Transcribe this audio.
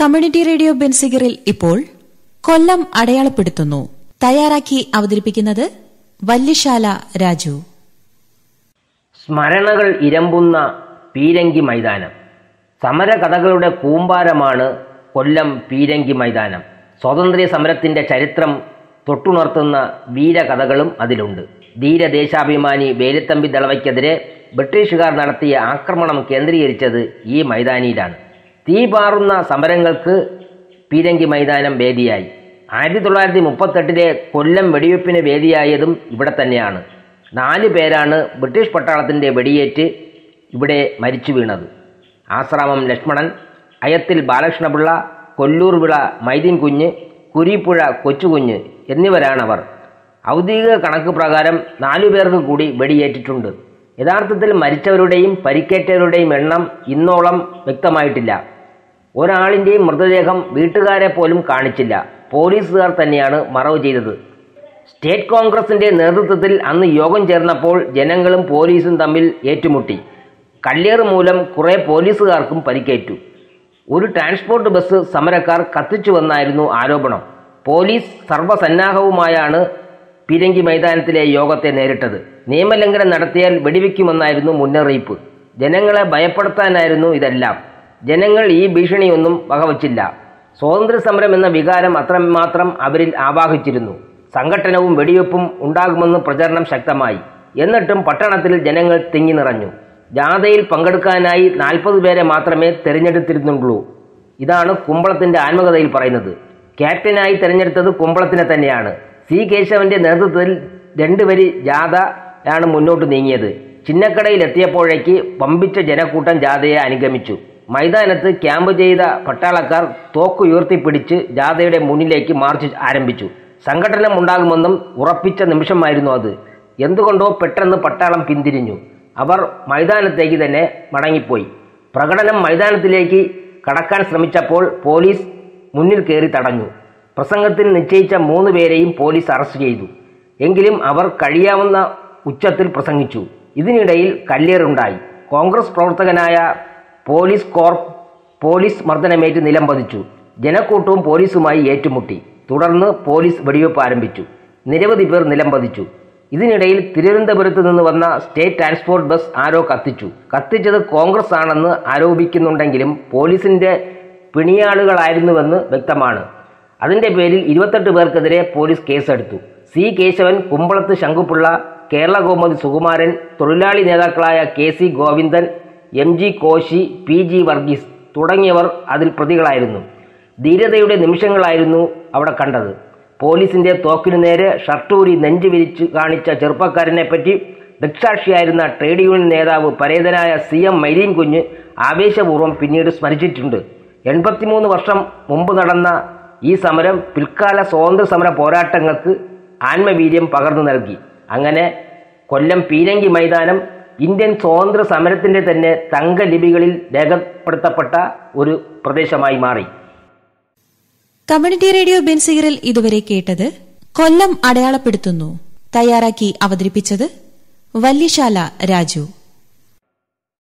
community radio ബെൻസിഗറിൽ ഇപ്പോൾ കൊല്ലം അടയാളപ്പെടുത്തുന്നു തയ്യാറാക്കി അവതരിപ്പിക്കുന്നത് വല്യശാല രാജു സ്മരണകൾ ഇരമ്പുന്ന പീരങ്കി മൈതാനം സമരകഥകളുടെ കൂമ്പാരമാണ് കൊല്ലം പീരങ്കി മൈതാനം സ്വാതന്ത്ര്യ സമരത്തിന്റെ ചരിത്രം തൊട്ടുണർത്തുന്ന വീരകഥകളും അതിലുണ്ട് ധീരദേശാഭിമാനി വേലുത്തമ്പി ദളവയ്ക്കെതിരെ ബ്രിട്ടീഷുകാർ നടത്തിയ ആക്രമണം കേന്ദ്രീകരിച്ചത് ഈ മൈതാനിയിലാണ് തീ പാറുന്ന സമരങ്ങൾക്ക് പീരങ്കി മൈതാനം വേദിയായി ആയിരത്തി തൊള്ളായിരത്തി മുപ്പത്തെട്ടിലെ കൊല്ലം വെടിവെപ്പിന് വേദിയായതും ഇവിടെ തന്നെയാണ് നാല് പേരാണ് ബ്രിട്ടീഷ് പട്ടാളത്തിൻ്റെ വെടിയേറ്റ് ഇവിടെ മരിച്ചു വീണത് ആശ്രാമം ലക്ഷ്മണൻ അയത്തിൽ ബാലകൃഷ്ണപിള്ള കൊല്ലൂർ വിള മൈദീൻ കുഞ്ഞ് കുരിപ്പുഴ കൊച്ചുകുഞ്ഞ് എന്നിവരാണവർ ഔദ്യോഗിക കണക്ക് പ്രകാരം നാലു പേർക്ക് കൂടി വെടിയേറ്റിട്ടുണ്ട് യഥാർത്ഥത്തിൽ മരിച്ചവരുടെയും പരിക്കേറ്റവരുടെയും എണ്ണം ഇന്നോളം വ്യക്തമായിട്ടില്ല ഒരാളിൻ്റെയും മൃതദേഹം വീട്ടുകാരെ പോലും കാണിച്ചില്ല പോലീസുകാർ തന്നെയാണ് മറവ് ചെയ്തത് സ്റ്റേറ്റ് കോൺഗ്രസിന്റെ നേതൃത്വത്തിൽ അന്ന് യോഗം ചേർന്നപ്പോൾ ജനങ്ങളും പോലീസും തമ്മിൽ ഏറ്റുമുട്ടി കല്ലേറ് മൂലം കുറെ പോലീസുകാർക്കും പരിക്കേറ്റു ഒരു ട്രാൻസ്പോർട്ട് ബസ് സമരക്കാർ കത്തിച്ചുവെന്നായിരുന്നു ആരോപണം പോലീസ് സർവ്വസന്നാഹവുമായാണ് പിരങ്കി മൈതാനത്തിലെ യോഗത്തെ നേരിട്ടത് നിയമലംഘനം നടത്തിയാൽ വെടിവെക്കുമെന്നായിരുന്നു മുന്നറിയിപ്പ് ജനങ്ങളെ ഭയപ്പെടുത്താനായിരുന്നു ഇതെല്ലാം ജനങ്ങൾ ഈ ഭീഷണിയൊന്നും വകവച്ചില്ല സ്വാതന്ത്ര്യ സമരം എന്ന വികാരം അത്രമാത്രം അവരിൽ ആവാഹിച്ചിരുന്നു സംഘട്ടനവും വെടിവെപ്പും ഉണ്ടാകുമെന്ന് പ്രചരണം ശക്തമായി എന്നിട്ടും പട്ടണത്തിൽ ജനങ്ങൾ തിങ്ങി നിറഞ്ഞു ജാഥയിൽ പങ്കെടുക്കാനായി നാൽപ്പത് പേരെ മാത്രമേ തിരഞ്ഞെടുത്തിരുന്നുള്ളൂ ഇതാണ് കുമ്പളത്തിന്റെ ആത്മകഥയിൽ പറയുന്നത് ക്യാപ്റ്റനായി തിരഞ്ഞെടുത്തത് കുമ്പളത്തിനെ തന്നെയാണ് സി കേശവന്റെ നേതൃത്വത്തിൽ രണ്ടുവരി ജാഥയാണ് മുന്നോട്ട് നീങ്ങിയത് ചിന്നക്കടയിൽ എത്തിയപ്പോഴേക്ക് പമ്പിച്ച ജനക്കൂട്ടം ജാഥയെ അനുഗമിച്ചു മൈതാനത്ത് ക്യാമ്പ് ചെയ്ത പട്ടാളക്കാർ തോക്ക് ഉയർത്തിപ്പിടിച്ച് ജാഥയുടെ മുന്നിലേക്ക് മാർച്ച് ആരംഭിച്ചു സംഘടനം ഉണ്ടാകുമെന്നും ഉറപ്പിച്ച നിമിഷമായിരുന്നു അത് എന്തുകൊണ്ടോ പെട്ടെന്ന് പട്ടാളം പിന്തിരിഞ്ഞു അവർ മൈതാനത്തേക്ക് തന്നെ മടങ്ങിപ്പോയി പ്രകടനം മൈതാനത്തിലേക്ക് കടക്കാൻ ശ്രമിച്ചപ്പോൾ പോലീസ് മുന്നിൽ കയറി തടഞ്ഞു പ്രസംഗത്തിന് നിശ്ചയിച്ച മൂന്ന് പേരെയും പോലീസ് അറസ്റ്റ് ചെയ്തു എങ്കിലും അവർ കഴിയാവുന്ന ഉച്ചത്തിൽ പ്രസംഗിച്ചു ഇതിനിടയിൽ കല്ലേറുണ്ടായി കോൺഗ്രസ് പ്രവർത്തകനായ പോലീസ് കോർപ്പ് പോലീസ് മർദ്ദനമേറ്റ് നിലംപതിച്ചു ജനക്കൂട്ടവും പോലീസുമായി ഏറ്റുമുട്ടി തുടർന്ന് പോലീസ് വെടിവെപ്പ് ആരംഭിച്ചു നിരവധി പേർ നിലംപതിച്ചു ഇതിനിടയിൽ തിരുവനന്തപുരത്ത് നിന്ന് വന്ന സ്റ്റേറ്റ് ട്രാൻസ്പോർട്ട് ബസ് ആരോ കത്തിച്ചു കത്തിച്ചത് കോൺഗ്രസ് ആണെന്ന് ആരോപിക്കുന്നുണ്ടെങ്കിലും പോലീസിന്റെ പിണിയാളുകളായിരുന്നുവെന്ന് വ്യക്തമാണ് അതിന്റെ പേരിൽ ഇരുപത്തെട്ട് പേർക്കെതിരെ പോലീസ് കേസെടുത്തു സി കേശവൻ കുമ്പളത്ത് ശങ്കുപിള്ള കേരള കൗമുദി സുകുമാരൻ തൊഴിലാളി നേതാക്കളായ K C Govindan M G Koshy P G Varghese തുടങ്ങിയവർ അതിൽ പ്രതികളായിരുന്നു ധീരതയുടെ നിമിഷങ്ങളായിരുന്നു അവിടെ കണ്ടത് പോലീസിന്റെ തോക്കിനു നേരെ ഷർട്ടൂരി നെഞ്ചു വിരിച്ച് കാണിച്ച ചെറുപ്പക്കാരനെ പറ്റി ദൃക്സാക്ഷിയായിരുന്ന ട്രേഡ് യൂണിയൻ നേതാവ് പരേതനായ സി എം മൈലീൻ കുഞ്ഞ് ആവേശപൂർവ്വം പിന്നീട് സ്മരിച്ചിട്ടുണ്ട് എൺപത്തിമൂന്ന് വർഷം മുമ്പ് നടന്ന ഈ സമരം പിൽക്കാല സ്വാതന്ത്ര്യ സമര പോരാട്ടങ്ങൾക്ക് ആത്മവീര്യം പകർന്നു നൽകി അങ്ങനെ കൊല്ലം പീരങ്കി മൈതാനം ഇന്ത്യൻ സ്വാതന്ത്ര്യ സമരത്തിന്റെ തന്നെ തങ്കലിപികളിൽ രേഖപ്പെടുത്തപ്പെട്ട ഒരു പ്രദേശമായി മാറി കമ്മ്യൂണിറ്റി റേഡിയോ ബെൻസിഗറിൽ ഇതുവരെ കേട്ടത് കൊല്ലം അടയാളപ്പെടുത്തുന്നു തയ്യാറാക്കി അവതരിപ്പിച്ചത് വല്യശാല രാജു